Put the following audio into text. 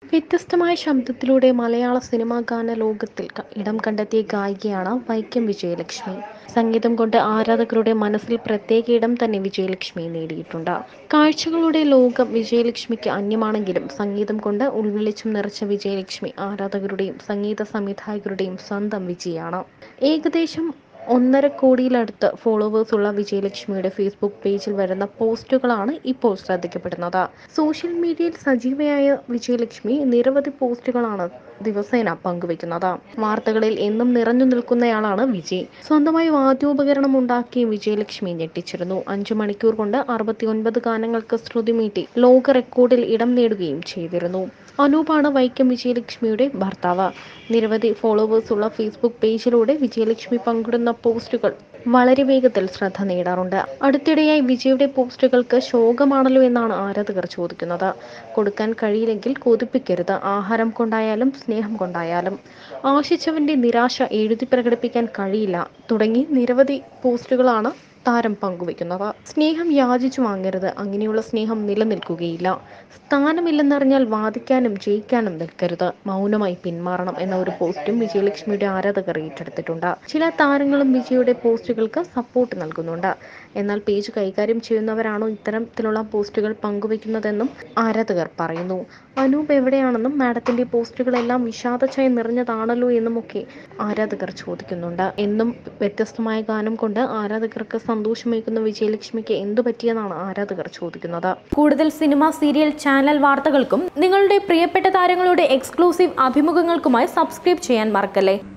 വ്യത്യസ്തമായ ശബ്ദത്തിലൂടെ മലയാള സിനിമാ ഗാന ലോകത്തിൽ ക- ഇടം കണ്ടെത്തിയ ഗായികയാണ് വൈക്കം വിജയലക്ഷ്മി സംഗീതം കൊണ്ട് ആരാധകരുടെ മനസ്സിൽ പ്രത്യേക ഇടം തന്നെ വിജയലക്ഷ്മി നേടിയിട്ടുണ്ട് കാഴ്ചകളുടെ ലോകം വിജയലക്ഷ്മിക്ക് അന്യമാണെങ്കിലും സംഗീതം കൊണ്ട് ഉൾവെളിച്ചം നിറച്ച വിജയലക്ഷ്മി ആരാധകരുടെയും സംഗീത സംവിധായകരുടെയും സ്വന്തം വിജയാണ് ഏകദേശം ഒന്നര കോടിയിലടുത്ത് ഫോളോവേഴ്സ് ഉള്ള വിജയലക്ഷ്മിയുടെ ഫേസ്ബുക്ക് പേജിൽ വരുന്ന പോസ്റ്റുകളാണ് ഇപ്പോൾ ശ്രദ്ധിക്കപ്പെടുന്നത് സോഷ്യൽ മീഡിയയിൽ സജീവയായ വിജയലക്ഷ്മി നിരവധി പോസ്റ്റുകളാണ് ദിവസേന പങ്കുവെക്കുന്നത് വാർത്തകളിൽ എന്നും നിറഞ്ഞു നിൽക്കുന്നയാളാണ് വിജയ് സ്വന്തമായി വാദ്യോപകരണം ഉണ്ടാക്കി വിജയലക്ഷ്മി ഞെട്ടിച്ചിരുന്നു അഞ്ചു മണിക്കൂർ കൊണ്ട് അറുപത്തിയൊൻപത് ഗാനങ്ങൾക്ക് ശ്രുതിമീട്ടി ലോക റെക്കോർഡിൽ ഇടം നേടുകയും ചെയ്തിരുന്നു അനൂപാണ് വൈക്കം വിജയലക്ഷ്മിയുടെ ഭർത്താവ് നിരവധി ഫോളോവേഴ്സ് ഉള്ള ഫേസ്ബുക്ക് പേജിലൂടെ വിജയലക്ഷ്മി പങ്കിടുന്ന പോസ്റ്റുകൾ വളരെ വേഗത്തിൽ ശ്രദ്ധ നേടാറുണ്ട് അടുത്തിടെയായി വിജയുടെ പോസ്റ്റുകൾക്ക് ശോകമാണല്ലോ എന്നാണ് ആരാധകർ ചോദിക്കുന്നത് കൊടുക്കാൻ കഴിയില്ലെങ്കിൽ കൊതിപ്പിക്കരുത് ആഹാരം കൊണ്ടായാലും സ്നേഹം കൊണ്ടായാലും ആശിച്ചവന്റെ നിരാശ എഴുതി പ്രകടിപ്പിക്കാൻ കഴിയില്ല തുടങ്ങി നിരവധി പോസ്റ്റുകളാണ് താരം പങ്കുവെക്കുന്നത് സ്നേഹം യാചിച്ചു വാങ്ങരുത് അങ്ങനെയുള്ള സ്നേഹം നിലനിൽക്കുകയില്ല സ്ഥാനമില്ലെന്നറിഞ്ഞാൽ വാദിക്കാനും ജയിക്കാനും നിൽക്കരുത് മൗനമായി പിന്മാറണം എന്ന ഒരു പോസ്റ്റും വിജയലക്ഷ്മിയുടെ ആരാധകർ ഏറ്റെടുത്തിട്ടുണ്ട് ചില താരങ്ങളും വിജയുടെ പോസ്റ്റുകൾക്ക് സപ്പോർട്ട് നൽകുന്നുണ്ട് എന്നാൽ പേജ് കൈകാര്യം ചെയ്യുന്നവരാണോ ഇത്തരത്തിലുള്ള പോസ്റ്റുകൾ പങ്കുവെക്കുന്നതെന്നും ആരാധകർ പറയുന്നു അനൂപ് എവിടെയാണെന്നും മാഡത്തിന്റെ പോസ്റ്റുകളെല്ലാം വിഷാദച്ചായ നിറഞ്ഞതാണല്ലോ എന്നുമൊക്കെ ആരാധകർ ചോദിക്കുന്നുണ്ട് എന്നും വ്യത്യസ്തമായ ഗാനം കൊണ്ട് ആരാധകർക്ക് സന്തോഷമേകുന്ന വിജയലക്ഷ്മിക്ക് എന്തു പറ്റിയെന്നാണ് ആരാധകർ ചോദിക്കുന്നത് കൂടുതൽ സിനിമ സീരിയൽ ചാനൽ വാർത്തകൾക്കും നിങ്ങളുടെ പ്രിയപ്പെട്ട താരങ്ങളുടെ എക്സ്ക്ലൂസീവ് അഭിമുഖങ്ങൾക്കുമായി സബ്സ്ക്രൈബ് ചെയ്യാൻ മറക്കല്ലേ